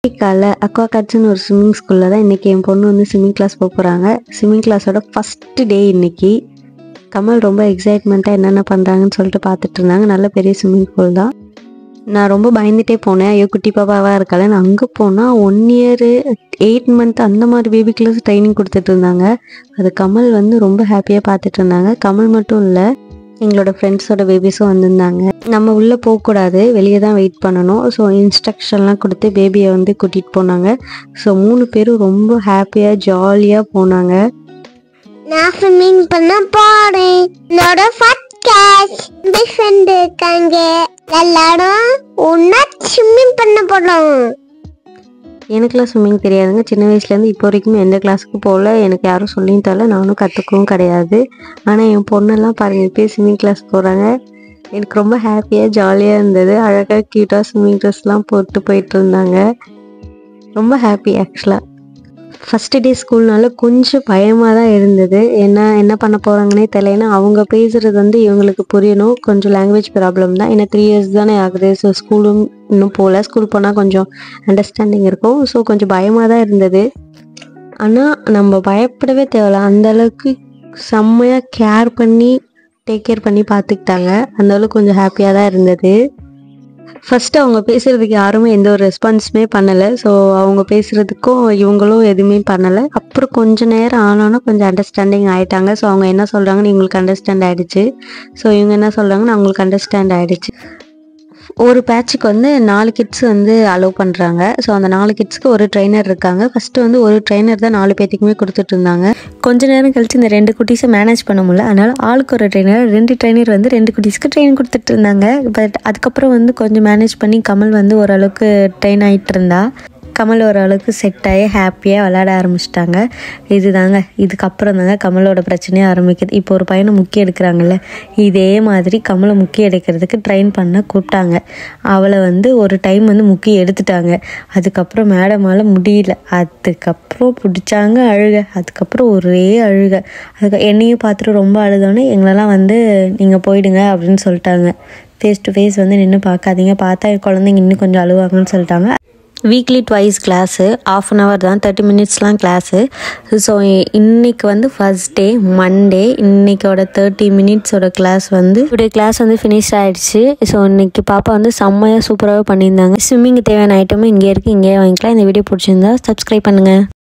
காலைல அக்வா காட்ஸ்னு ஒரு ஸ்விம்மிங் ஸ்கூலில் தான் இன்றைக்கி என் பொண்ணு வந்து ஸ்விம்மிங் கிளாஸ் போக போகிறாங்க ஸ்விம்மிங் கிளாஸோட ஃபஸ்ட்டு டே இன்னைக்கு கமல் ரொம்ப எக்ஸைட்மெண்ட்டாக என்னென்ன பண்ணுறாங்கன்னு சொல்லிட்டு பார்த்துட்டு இருந்தாங்க நல்ல பெரிய ஸ்விம்மிங் பூல் தான் நான் ரொம்ப பயந்துட்டே போனேன் ஐயோ குட்டி பாப்பாவாக இருக்கால நான் அங்கே போனால் ஒன் இயரு எயிட் மந்த் அந்த மாதிரி பேபிக்குள்ள ட்ரைனிங் கொடுத்துட்டு இருந்தாங்க அது கமல் வந்து ரொம்ப ஹாப்பியாக பார்த்துட்டு இருந்தாங்க கமல் மட்டும் இல்லை எங்களோட ஃப்ரெண்ட்ஸோட பேபிஸும் வந்திருந்தாங்க நம்ம உள்ளே போகக்கூடாது வெளியே தான் வெயிட் பண்ணணும் ஸோ இன்ஸ்ட்ரக்ஷன்லாம் கொடுத்து பேபியை வந்து கூட்டிகிட்டு போனாங்க ஸோ மூணு பேரும் ரொம்ப ஹாப்பியாக ஜாலியாக போனாங்க நான் ஸ்விம்மிங் பண்ண போறேன் என்னோட ஃபர்ஸ்ட் கேட்ச் ஃப்ரெண்ட் இருக்காங்க எல்லாரும் ஒன்னா ஸ்விம்மிங் பண்ண போறோம் எனக்குலாம் ஸ்விம்மிங் தெரியாதுங்க சின்ன வயசுலேருந்து இப்போ வரைக்கும் எந்த கிளாஸுக்கு போகல எனக்கு யாரும் சொல்லியும் தரல நானும் கற்றுக்கவும் கிடையாது ஆனால் என் பொண்ணெல்லாம் பாருங்கள் இப்போயே ஸ்விம்மிங் கிளாஸ் போகிறாங்க எனக்கு ரொம்ப ஹாப்பியாக ஜாலியாக இருந்தது அழகாக க்யூட்டாக ஸ்விம்மிங் ட்ரெஸ்லாம் போட்டு போயிட்டு இருந்தாங்க ரொம்ப ஹாப்பி ஆக்சுவலாக ஃபஸ்ட்டு டே ஸ்கூல்னால கொஞ்சம் பயமாக தான் இருந்தது என்ன என்ன பண்ண போகிறாங்கன்னே தெரியல ஏன்னா அவங்க பேசுகிறது வந்து இவங்களுக்கு புரியணும் கொஞ்சம் லாங்குவேஜ் ப்ராப்ளம் தான் ஏன்னா த்ரீ இயர்ஸ் தானே ஆகுது ஸோ ஸ்கூலும் இன்னும் போகல ஸ்கூல் போனால் கொஞ்சம் அண்டர்ஸ்டாண்டிங் இருக்கும் ஸோ கொஞ்சம் பயமாக தான் இருந்தது ஆனால் நம்ம பயப்படவே தேவையில்ல அந்த அளவுக்கு செம்மையாக கேர் பண்ணி டேக் கேர் பண்ணி பார்த்துக்கிட்டாங்க அந்த அளவுக்கு கொஞ்சம் ஹாப்பியாக தான் இருந்தது ஃபஸ்ட்டு அவங்க பேசுகிறதுக்கு யாருமே எந்த ஒரு ரெஸ்பான்ஸுமே பண்ணலை ஸோ அவங்க பேசுகிறதுக்கும் இவங்களும் எதுவுமே பண்ணலை அப்புறம் கொஞ்ச நேரம் ஆனோன்னா கொஞ்சம் அண்டர்ஸ்டாண்டிங் ஆயிட்டாங்க ஸோ அவங்க என்ன சொல்கிறாங்கன்னு இவங்களுக்கு அண்டர்ஸ்டாண்ட் ஆயிடுச்சு ஸோ இவங்க என்ன சொல்கிறாங்கன்னு அவங்களுக்கு அண்டர்ஸ்டாண்ட் ஆயிடுச்சு ஒரு பேட்சுக்கு வந்து நாலு கிட்ஸ் வந்து அலோவ் பண்ணுறாங்க ஸோ அந்த நாலு கிட்ஸ்க்கு ஒரு ட்ரைனர் இருக்காங்க ஃபஸ்ட்டு வந்து ஒரு ட்ரைனர் தான் நாலு பேர்த்துக்குமே கொடுத்துட்டு இருந்தாங்க கொஞ்ச நேரம் கழிச்சு இந்த ரெண்டு குட்டீஸை மேனேஜ் பண்ண முடியல அதனால ஆளுக்கு ஒரு ட்ரைனர் ரெண்டு ட்ரைனர் வந்து ரெண்டு குட்டீஸ்க்கு ட்ரெயின் கொடுத்துட்டு இருந்தாங்க பட் அதுக்கப்புறம் வந்து கொஞ்சம் மேனேஜ் பண்ணி கமல் வந்து ஓரளவுக்கு ட்ரெயின் ஆகிட்டு இருந்தா கமல் ஓரளவுக்கு செட் ஆகி ஹாப்பியாக விளையாட ஆரம்பிச்சிட்டாங்க இதுதாங்க இதுக்கப்புறம் தாங்க கமலோட பிரச்சனையே ஆரம்பிக்குது இப்போ ஒரு பையனை முக்கிய எடுக்கிறாங்கல்ல இதே மாதிரி கமலை முக்கிய எடுக்கிறதுக்கு ட்ரெயின் பண்ண கூப்பிட்டாங்க அவளை வந்து ஒரு டைம் வந்து முக்கிய எடுத்துட்டாங்க அதுக்கப்புறம் மேடமால் முடியல அதுக்கப்புறம் பிடிச்சாங்க அழுக அதுக்கப்புறம் ஒரே அழுக அதுக்கு என்னையும் பார்த்துட்டு ரொம்ப அழுதோன்னே எங்களெல்லாம் வந்து நீங்கள் போயிடுங்க அப்படின்னு சொல்லிட்டாங்க ஃபேஸ் டு ஃபேஸ் வந்து நின்று பார்க்காதீங்க பார்த்தா என் குழந்தைங்க இன்னும் கொஞ்சம் அழுவாங்கன்னு சொல்லிட்டாங்க weekly twice class half an hour தான் தேர்ட்டி மினிட்ஸ்லாம் கிளாஸு ஸோ இன்னைக்கு வந்து ஃபஸ்ட் டே மண்டே இன்னைக்கோட தேர்ட்டி மினிட்ஸோட கிளாஸ் வந்து இப்படி கிளாஸ் வந்து ஃபினிஷ் ஆயிடுச்சு ஸோ இன்னைக்கு பாப்பா வந்து செம்மையாக சூப்பராகவே பண்ணியிருந்தாங்க ஸ்விம்மிங்க்கு தேவையான ஐட்டமும் இங்கே இருக்குது இங்கேயே வாங்கிக்கலாம் இந்த வீடியோ பிடிச்சிருந்தா சப்ஸ்கிரைப் பண்ணுங்கள்